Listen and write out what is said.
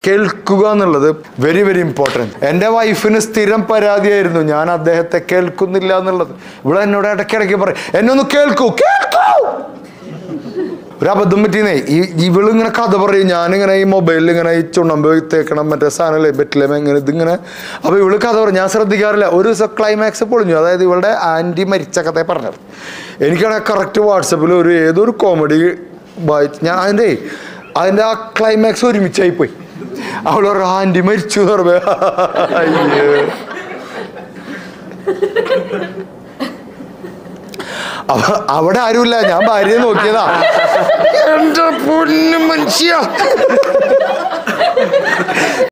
കേൾക്കുക എന്നുള്ളത് very very important എൻ്റെ വൈഫിന് സ്ഥിരം പരാതിയായിരുന്നു ഞാൻ അദ്ദേഹത്തെ കേൾക്കുന്നില്ല എന്നുള്ളത് ഇവിടെ എന്നോട് ഇടയ്ക്കിടയ്ക്ക് പറയും എന്നെ ഒന്ന് കേൾക്കൂ കേൾക്കൂ ഒരു അബദ്ധം പറ്റിയെന്നേ ഈ ഇവളിങ്ങനെ കഥ പറയും ഞാനിങ്ങനെ ഈ മൊബൈലിൽ ഇങ്ങനെ ഈ ചുണ്ണമ്പ് തേക്കണം മറ്റേ സാധനമല്ലേ പറ്റില്ല എങ്ങനെ ഇതിങ്ങനെ അപ്പോൾ ഇവള് കഥ പറയും ഞാൻ ശ്രദ്ധിക്കാറില്ല ഒരു ദിവസം ക്ലൈമാക്സ് പൊളിഞ്ഞു അതായത് ഇവളുടെ ആൻറ്റി മരിച്ച കഥയെ പറഞ്ഞത് എനിക്കാണെങ്കിൽ കറക്റ്റ് വാട്സപ്പിൽ ഒരു ഏതൊരു കോമഡി വായിച്ച് ഞാൻ അതിൻ്റെ അതിൻ്റെ ആ ക്ലൈമാക്സ് ഒരുമിച്ചായി പോയി അവൾ പറഞ്ഞു ആൻറ്റി മരിച്ചു എന്ന് പറഞ്ഞു അയ്യോ അവ- അവിടെ ആരുമില്ല ഞാൻ ഭാര്യയെ നോക്കിയതാ എന്റെ പൊന്നു മനുഷ്യ